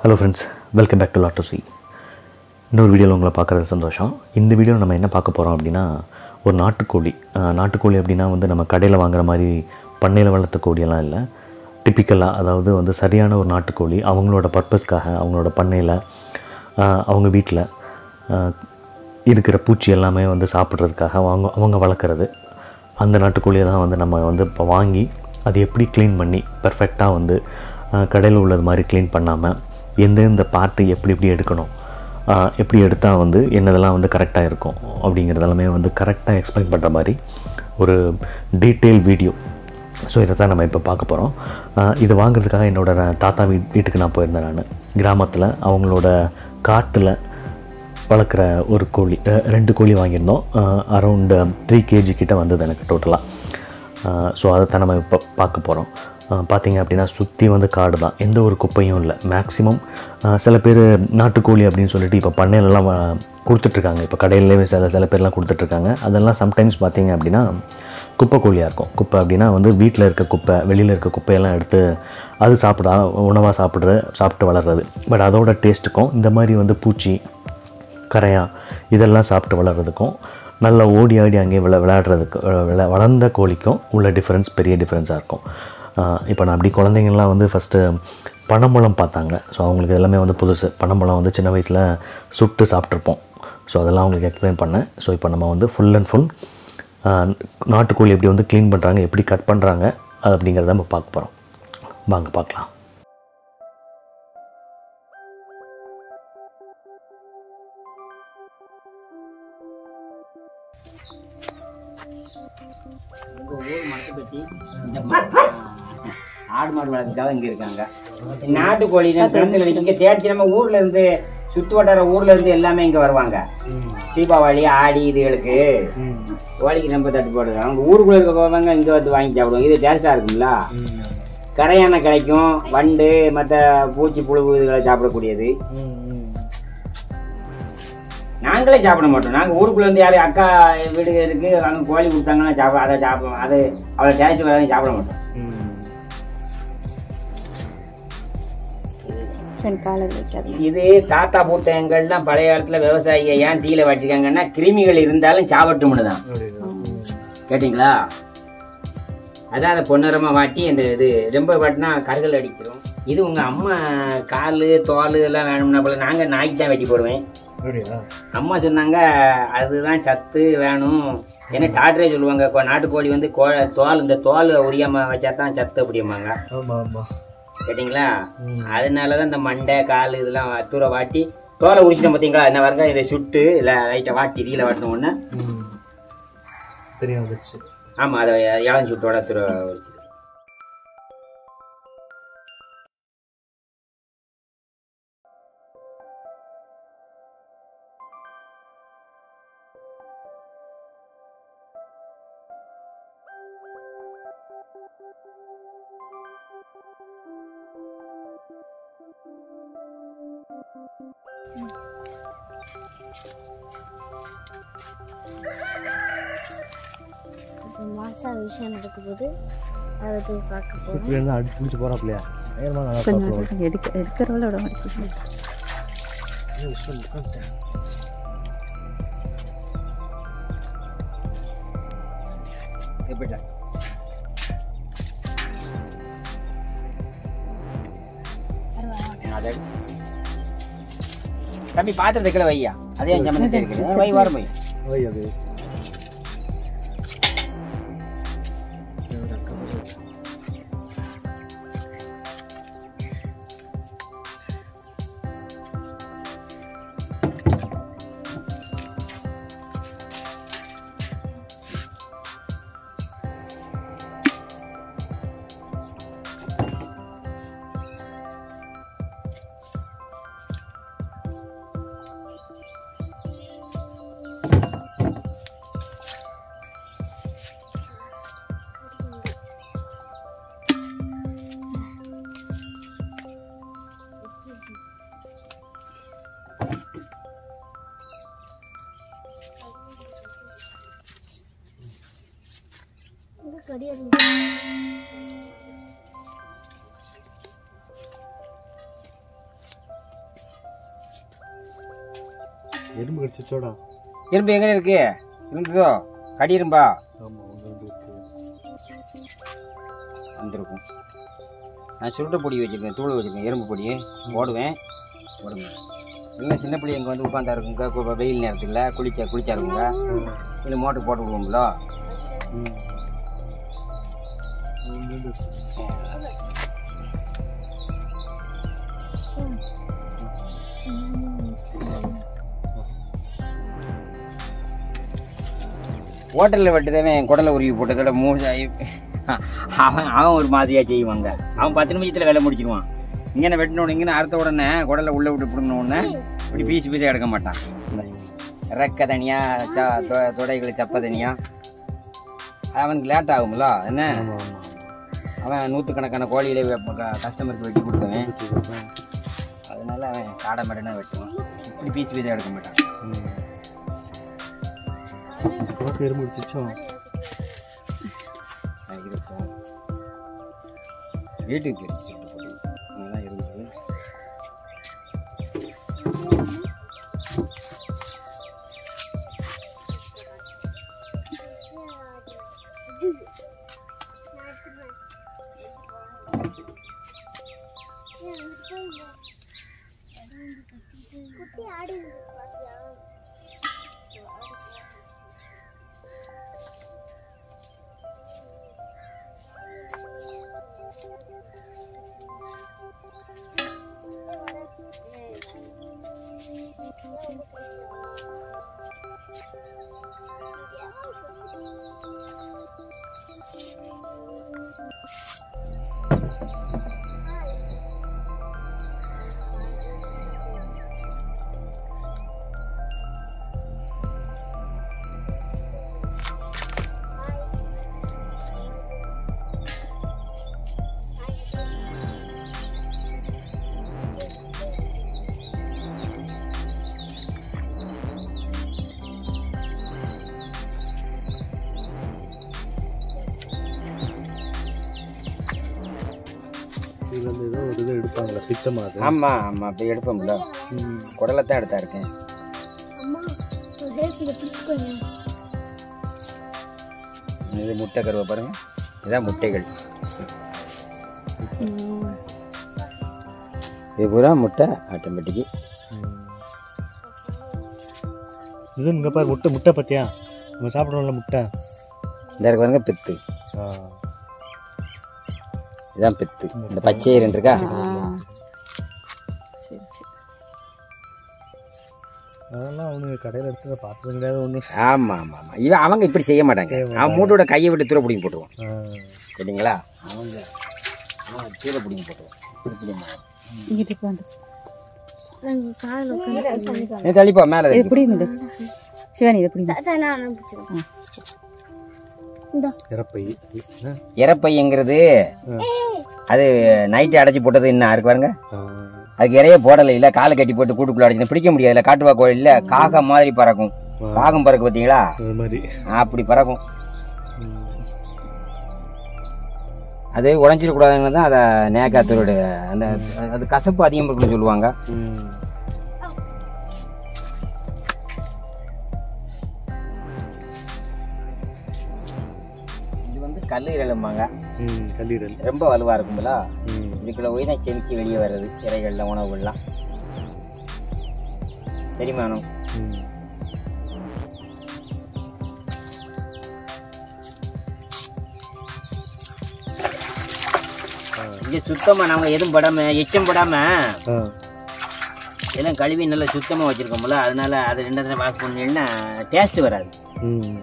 Hello friends welcome back to lot to see இன்னொரு வீடியோவில் உங்களை பார்க்குறது சந்தோஷம் இந்த வீடியோவில் நம்ம என்ன பார்க்க போகிறோம் அப்படின்னா ஒரு நாட்டுக்கோழி அஹ், நாட்டுக்கோழி அப்படின்னா வந்து நம்ம கடையில் வாங்குற மாதிரி பண்ணையில் வளர்த்த கோழியெல்லாம் இல்லை டிப்பிக்கலாக அதாவது வந்து சரியான ஒரு நாட்டுக்கோழி அவங்களோட பர்பஸ்க்காக அவங்களோட பண்ணையில் அவங்க வீட்டில் இருக்கிற பூச்சி எல்லாமே வந்து சாப்பிட்றதுக்காக அவங்க அவங்க வளர்க்குறது அந்த நாட்டுக்கோழியை தான் வந்து நம்ம வந்து இப்போ வாங்கி அது எப்படி க்ளீன் பண்ணி பர்ஃபெக்டாக வந்து கடையில் உள்ளது மாதிரி க்ளீன் பண்ணாமல் எந்தெந்த பார்ட்டு எப்படி எப்படி எடுக்கணும் ஆஹ் எப்படி எடுத்தால் வந்து என்னதெல்லாம் வந்து கரெக்டாக இருக்கும் அப்படிங்கிறது எல்லாமே வந்து கரெக்டாக எக்ஸ்பிளைன் பண்ணுற மாதிரி ஒரு டீட்டெயில் வீடியோ ஸோ இதை தான் நம்ம இப்போ பார்க்க போகிறோம் இது வாங்குறதுக்காக என்னோட நான் தாத்தா வீ வீட்டுக்கு நான் போயிருந்தேன் நான் கிராமத்தில் அவங்களோட காட்டில் வளர்க்குற ஒரு கோழி அஹ் ரெண்டு கோழி வாங்கியிருந்தோம் அரௌண்டு த்ரீ கேஜி கிட்ட வந்தது எனக்கு டோட்டலாக ஸோ அதை தான் நம்ம இப்போ பார்க்க போகிறோம் பார்த்தீங்க அப்படின்னா சுற்றி வந்து காடு தான் எந்த ஒரு குப்பையும் இல்லை மேக்ஸிமம் சில பேர் நாட்டுக்கோழி அப்படின்னு சொல்லிட்டு இப்போ பண்ணையிலலாம் வ- கொடுத்துட்ருக்காங்க இப்போ கடையிலேயே சில சில பேர்லாம் கொடுத்துட்ருக்காங்க அதெல்லாம் சம்டைம்ஸ் பார்த்தீங்க அப்படின்னா குப்பை கோழியாக இருக்கும் குப்பை அப்படின்னா வந்து வீட்டில் இருக்க குப்பை வெளியில் இருக்க குப்பையெல்லாம் எடுத்து அது சாப்பிட உணவாக சாப்பிட்ற சாப்பிட்டு வளர்றது பட் அதோட டேஸ்ட்டுக்கும் இந்த மாதிரி வந்து பூச்சி கரையான் இதெல்லாம் சாப்பிட்டு வளர்கிறதுக்கும் நல்லா ஓடி ஆடி அங்கேயே விளை விளையாடுறதுக்கு அஹ் விளை வளர்ந்த கோழிக்கும் உள்ள டிஃப்ரென்ஸ் பெரிய டிஃப்ரென்ஸாக இருக்கும் இப்போ நான் அப்படி குழந்தைங்கள்லாம் வந்து ஃபஸ்ட்டு பனம்பழம் பார்த்தாங்க ஸோ அவங்களுக்கு எல்லாமே வந்து புதுசு பனம்பழம் வந்து சின்ன வயசில் சுட்டு சாப்பிட்ருப்போம் ஸோ அதெல்லாம் அவங்களுக்கு எக்ஸ்பிளைன் பண்ணேன் ஸோ இப்போ நம்ம வந்து ஃபுல் அண்ட் ஃபுல் நாட்டுக்கோழி எப்படி வந்து க்ளீன் பண்ணுறாங்க எப்படி கட் பண்ணுறாங்க அப்படிங்கிறத நம்ம பார்க்க போகிறோம் வாங்க பார்க்கலாம் எங்க ஊர் மரத்தைப்பட்டி இந்த ம- ஆடு மாடு வளர்க்கறதுக்காக இங்க இருக்காங்க நாட்டுக்கோழி குழந்தைகள் இங்க தேடி நம்ம ஊர்ல இருந்து சுத்து வட்டார ஊர்ல இருந்து எல்லாமே இங்க வருவாங்க தீபாவளி ஆடி இதுகளுக்கு கோழிக்கு ரொம்ப தட்டுப்பாடு அவங்க ஊருக்குள்ள இருக்க போவாங்க இங்க வந்து வாங்கி சாப்பிடுவாங்க இது டேஸ்டா இருக்கும்ல கரையான கிடைக்கும் வண்டு மற்ற பூச்சி புழு இதுகளை சாப்பிடக்கூடியது நாங்களே சாப்பிட மாட்டோம் நாங்கள் ஊருக்குள்ள இருந்து யாரும் அக்கா வீடு இருக்கு அங்கே கோழி கொடுத்தாங்கன்னா சாப்பிட அதை சாப்பிடுவோம் அது அவ்வளோ டேஸ்ட் வராது சாப்பிட மாட்டோம் சரி காலையில் வைக்காது இது தாத்தா பூட்டங்கள்லாம் பழைய காலத்துல விவசாயிங்க ஏன் தீயில வச்சிருக்காங்கன்னா கிருமிகள் இருந்தாலும் சாவட்டும்னு தான் கேட்டிங்களா அதான் அதை பொன்னரமா வாட்டி அந்த இது ரொம்ப வாட்டினா கருகல் அடிச்சிரும் இது உங்க அம்மா கால் தோல் எல்லாம் வேணும்னா போல நாங்க நாய்க்கு தான் வெட்டி போடுவேன் அம்மா சொன்னாங்க அதுதான் சத்து வேணும் ஏன்னா டாக்டரே சொல்லுவாங்க கொ- நாட்டுக்கோழி வந்து கோ தோல் இந்த தோல் உரியாம வச்சா தான் சத்து அப்படிம்பாங்க ஆமாம் ஆமாம் கேட்டிங்களா அதனால தான் இந்த மண்டை கால் இதெல்லாம் தூர வாட்டி தோலை உரிச்சிட்டோம் பார்த்தீங்களா என்ன பாருங்க இதை சுட்டு இல்லை லைட்டாக வாட்டி இதில் வாட்டின உடனே தெரியும் வச்சு ஆமாம் அதை இளம் சுட்டோட தூர உரிச்சிது இப்போ மாசா விஷயம் நடக்கும்போது அதை போய் பார்க்க போகிறோம் இப்படி இருந்தால் அடிச்சு பிடிச்சி போகிறாப்லையா நேரமாக நல்லா கொஞ்சம் சாப்பிடுவோம் நேரம் எடுக்க எடுக்கிறவள விட மாட்டேங்குது எப்படிடா அதை தம்பி பாத்திரத்தை கீழே வையா அதே சம்மந்தத்தை இருக்குது வை வரும் போய் ஓய் அது கிடையாது எறும்பு கடிச்சிச்சோடா எறும்பு எங்கே இருக்கு இருந்ததோ கடி எறும்பா ஆமாம் ஒன்று ரெண்டு இருக்கு வந்திருக்கும் நான் சுருட்டை பொடி வச்சுருக்கேன் தூள் வச்சுருக்கேன் எறும்பு பொடி போடுவேன் போடுவேன் இல்லை சின்ன பிள்ளை இங்கே வந்து உட்காந்தா இருக்குங்க கு- வெயில் நேரத்தில் குளிச்சா குளிச்சா இருக்குங்க இல்லை மோட்டர் போட்டு விடுவோம்ல ம் ஒன்று ரெண்டு இருக்கு. ஹோட்டலில் வெட்டுதவன் குடலை உருவி போட்டதோட மூணு அவன் அவன் ஒரு மாதிரியாக செய்வாங்க அவன் பத்து நிமிஷத்தில் வேலை முடிச்சிடுவான் இங்கே வெட்டினோட இங்கே அறுத்த உடனே குடலை உள்ளே விட்டு பிடுங்கின உடனே இப்படி பீஸ் பீஸாக எடுக்க மாட்டான் ரெக்க தனியாக ச தொ- தொடைகள் சப்ப தனியாக அவனுக்கு லேட் ஆகும்ல என்ன ஆமாம் ஆமாம் அவன் நூற்றுக்கணக்கான கோழியிலே கஸ்டமருக்கு வெட்டி கொடுத்தவன் ஆமாம் அதனால அவன் காடை மட்டும் வெட்டுவான் இப்படி பீஸ் பீஸாக எடுக்க மாட்டான் ம் இப்போ எறும்பு கடிச்சிச்சோ அது இருக்கும் வீட்டுக்கு போயிடுச்சு சுட்டு போட்டு அங்கதான் இருந்தது குட்டி ஆடு பாத்தியா இதுல இருந்து ஏதோ ஒரு இது எடுப்பாங்களா பித்தமா அது ஆமா ஆமா அப்படி எடுப்போம்ல ம் குடலை தான் எடுத்தா இருக்கேன் அம்மா ஹேசில பிடிச்சுக்கோங்க இது முட்டை கருவை பாருங்க இதான் முட்டைகள் இது பூரா முட்டை ஆட்டோமேட்டிக்கு இது இங்கே பாரு முட்டை முட்டை பத்தியா நம்ம சாப்பிடுவோம்ல முட்டை இந்த இருக்கு பாருங்க பித்து ஆ இதான் பித்து இந்த பச்சை ரெண்டு இருக்கா சரி சரி அதெல்லாம் அவனுங்க கடையில் எடுத்து பார்த்தது கிடையாது ஒன்று ஆமா ஆமா ஆமா இவன் அவங்க இப்படி செய்ய மாட்டாங்க அவன் மூட்டோட கையை விட்டு தூர பிடிங்கி போட்டுருவான் சரிங்களா அவங்க அவன் கீழே பிடிங்கி போட்டுருவான் இப்படி பிடிக்க மாட்டான். இங்கிட்டு இப்போ வந்து நாங்கள் காலில் உட்காந்து நீ தள்ளிப்போ மேலே இது பிடிக்கும் இது சிவானி இதை பிடிக்கும் அதான் நான் பிடிச்சிருக்கேன் இந்த இறப்பை ஆ. இறப்பைங்கிறது அது நைட்டு அடைச்சி போட்டது என்ன இருக்கு பாருங்க ஆ. அதுக்கு இறைய போடலை இல்ல காலை கட்டி போட்டு கூட்டுக்குள்ள அடைச்சு பிடிக்க முடியாதுல்ல காட்டுவா கோயில்ல காகம் மாதிரி பறக்கும் காகம் பறக்கு பார்த்தீங்களா அது மாதிரி அப்படி பறக்கும் ம். அது உடஞ்சிடக்கூடாதுங்க தான் அதை நேக்காத்தோட அந்த அது கசப்பு அதிகம் இருக்குன்னு சொல்லுவாங்க ம். இது வந்து கல்லீரலும்பாங்க ம் கல்லீரல் ரொம்ப வலுவா இருக்கும்ல ம் இதுக்குள்ள போய் தான் செமிச்சு வெளியே வர்றது இறைகள்ல உணவுகள்லாம் செரிமானம் ம் இங்க சுத்தமா நாம எதுவும் படாம எச்சம் படாம ஆ எல்லாம் கழுவி நல்லா சுத்தமா வச்சிருக்கோம்ல அதனால அது ரெண்டு தடவை வாஷ் பண்ணீங்கன்னா டேஸ்ட் வராது ம்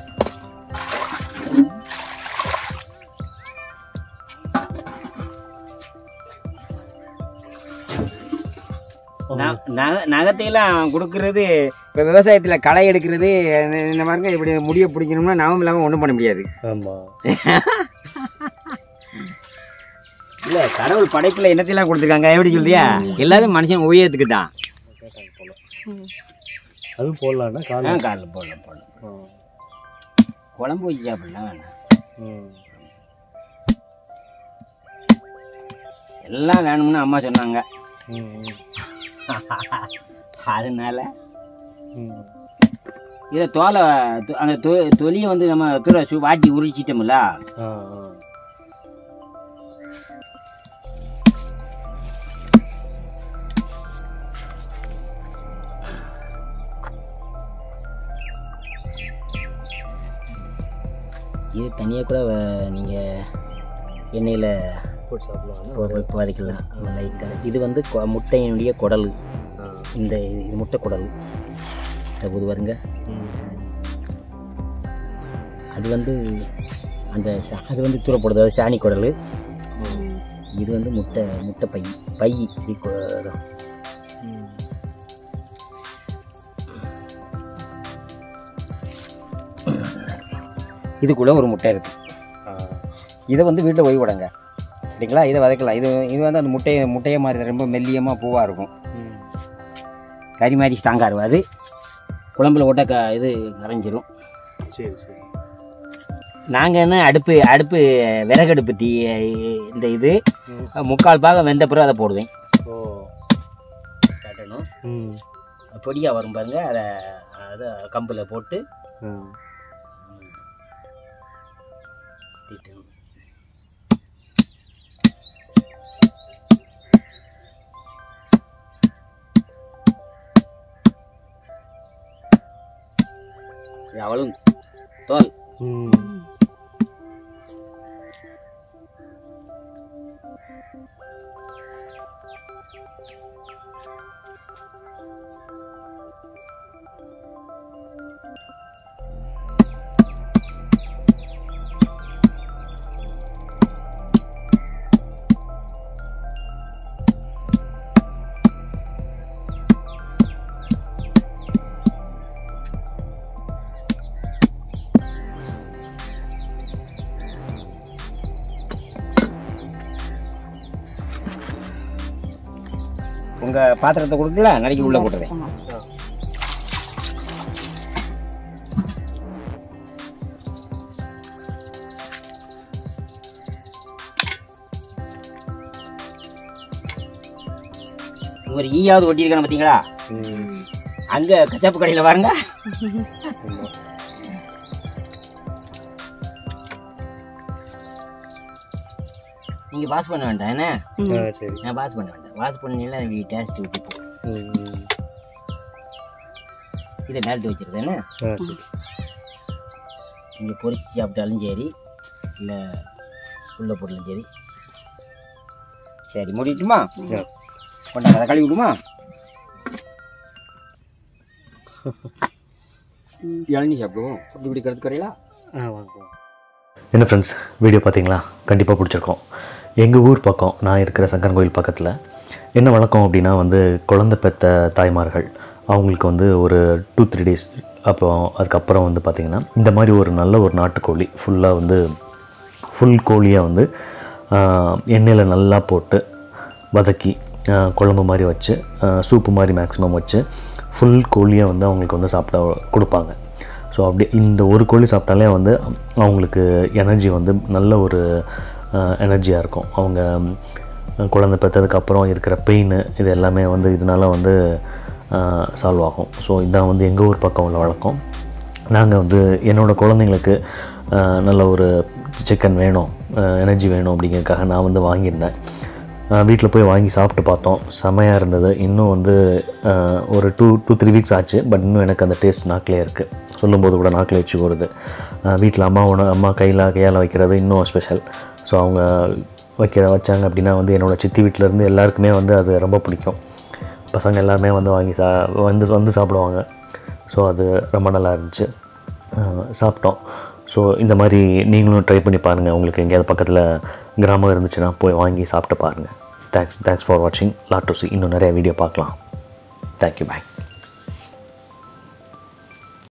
ந- நக- நகத்தையெல்லாம் கொடுக்கறது இப்போ விவசாயத்தில் களை எடுக்கிறது இந்த- இந்த மாதிரி இப்படி முடிய பிடிக்கணும்னா நாமும் இல்லாமல் ஒன்றும் பண்ண முடியாது ஆமாம் இல்லை கடவுள் படைப்பில் என்னத்தையெல்லாம் கொடுத்துருக்காங்க எப்படி சொல்றியா எல்லாரும் மனுஷன் உயரத்துக்கு தான் அதுவும் போடலான்னா கால் ஆ காலில் போடலாம் போடலாம் குழம்பு வச்சு சாப்பிடலாம் வேணாம் ம் எல்லாம் வேணும்னு அம்மா சொன்னாங்க ம் ம். அதனால இதில் தோலை தொ- அந்த தொ தொலியை வந்து நம்ம தூர சு வாட்டி உரிச்சிட்டோம்ல இது தனியாக கூட நீங்கள் எண்ணெயில் போட்டு சாப்பிடுவாங்க வதக்கலாம் லைட்டாக இது வந்து கொ- முட்டையினுடைய குடல் இந்த இது இது முட்டை குடல் அது இது வருங்க அது வந்து அந்த சா- அது வந்து தூரப்படுது அது சாணி குடல் இது வந்து முட்டை முட்டை பை பை இது கு- அதான். இதுக்குள்ள ஒரு முட்டை இருக்கு இதை வந்து வீட்டில் போய் விடுங்க சரிங்களா இதை வதக்கலாம் இது இது வந்து அந்த முட்டையை முட்டையை மாதிரி ரொம்ப மெல்லியமாக பூவாக இருக்கும் கறி மாதிரி ஸ்ட்ராங்காக இருக்கும் அது குழம்புல போட்டால் க இது கரைஞ்சிரும் சரி சரி நாங்கள் என்ன அடுப்பு அடுப்பு விறகடுப்பு தீ இந்த இது முக்கால் பாகம் வெந்த பிறகு அதை போடுவேன் ஓ காட்டணும் ம் பொடியாக வரும் பாருங்க அதை அதை கம்பில் போட்டு ம் தீட்டணும் இது அவளும் தோல் ம் உங்கள் பாத்திரத்தை கொடுக்கல நறுக்கி உள்ளே போட்டுறேன் ஆமா. ஒரு ஈயாவது ஒட்டியிருக்கான பார்த்தீங்களா ம் அங்கே கச்சாப்பு கடையில் பாருங்க ஆமாம் நீங்கள் பாஸ் பண்ண வேண்டாம் என்ன ஆ சரி நான் பாஸ் பண்ண வேண்டாம் பாஸ் பண்ணீங்கன்னா டேஸ்ட் விட்டு போகும் ம் இதை மேலத்து வச்சிருது என்ன ஆ சரி நீங்கள் பொரிச்சு சாப்பிட்டாலும் சரி இல்லை உள்ள போடலும் சரி சரி மூடிட்டுமா ஆ கொண்டாங்க அதை கழுவி விடுமா இளநீ சாப்பிடுவோம் அப்படி இப்படி கருத்து கரையிலா ஆ வாங்க என்ன ஃப்ரெண்ட்ஸ் வீடியோ பார்த்தீங்களா கண்டிப்பாக பிடிச்சிருக்கோம் எங்கள் ஊர் பக்கம் நான் இருக்கிற சங்கரன் கோயில் பக்கத்தில் என்ன வழக்கம் அப்படின்னா வந்து குழந்தை பெற்ற தாய்மார்கள் அவங்களுக்கு வந்து ஒரு டூ த்ரீ டேஸ் அப்புறம் அதுக்கப்புறம் வந்து பார்த்திங்கன்னா இந்த மாதிரி ஒரு நல்ல ஒரு நாட்டுக்கோழி ஃபுல்லாக வந்து ஃபுல் கோழியாக வந்து ஆஹ், எண்ணெயில் நல்லா போட்டு வதக்கி ஆஹ், குழம்பு மாதிரி வச்சு ஆஹ், சூப்பு மாதிரி மேக்ஸிமம் வச்சு ஃபுல் கோழியை வந்து அவங்களுக்கு வந்து சாப்பிட கொடுப்பாங்க ஸோ அப்படி இந்த ஒரு கோழி சாப்பிட்டாலே வந்து அவங்களுக்கு எனர்ஜி வந்து நல்ல ஒரு எனர்ஜியாக இருக்கும் அவங்க ம், குழந்தை பெற்றதுக்கப்புறம் இருக்கிற பெயின் இது எல்லாமே வந்து இதனால் வந்து சால்வ் ஆகும் ஸோ இதான் வந்து எங்கள் ஊர் பக்கம் உள்ள வழக்கம் நாங்கள் வந்து என்னோடய குழந்தைங்களுக்கு ஆஹ், நல்ல ஒரு சிக்கன் வேணும் எனர்ஜி வேணும் அப்படிங்கிறதுக்காக நான் வந்து வாங்கியிருந்தேன் வீட்டில் போய் வாங்கி சாப்பிட்டு பார்த்தோம் செமையாக இருந்தது இன்னும் வந்து ஆஹ், ஒரு டூ டூ த்ரீ வீக்ஸ் ஆச்சு பட் இன்னும் எனக்கு அந்த டேஸ்ட் நாக்கிலே இருக்குது சொல்லும்போது கூட நாக்கில் வச்சு வருது வீட்டில் அம்மாவோட அம்மா கையில் கையால் வைக்கிறது இன்னும் ஸ்பெஷல் ஸோ அவங்க வைக்கிற வச்சாங்க அப்படின்னா வந்து என்னோடய சித்தி வீட்டிலேருந்து எல்லாருக்குமே வந்து அது ரொம்ப பிடிக்கும் பசங்க எல்லாருமே வந்து வாங்கி சா வந்து வந்து சாப்பிடுவாங்க ஸோ அது ரொம்ப நல்லா இருந்துச்சு ஆஹ் சாப்பிட்டோம் ஸோ இந்த மாதிரி நீங்களும் ட்ரை பண்ணி பாருங்கள் உங்களுக்கு எங்கேயாவது பக்கத்தில் கிராமம் இருந்துச்சுன்னா போய் வாங்கி சாப்பிட்டு பாருங்கள் தேங்க்ஸ் தேங்க்ஸ் ஃபார் வாட்சிங் லாட் டு சி இன்னும் நிறைய வீடியோ பார்க்கலாம் தேங்க்யூ பாய்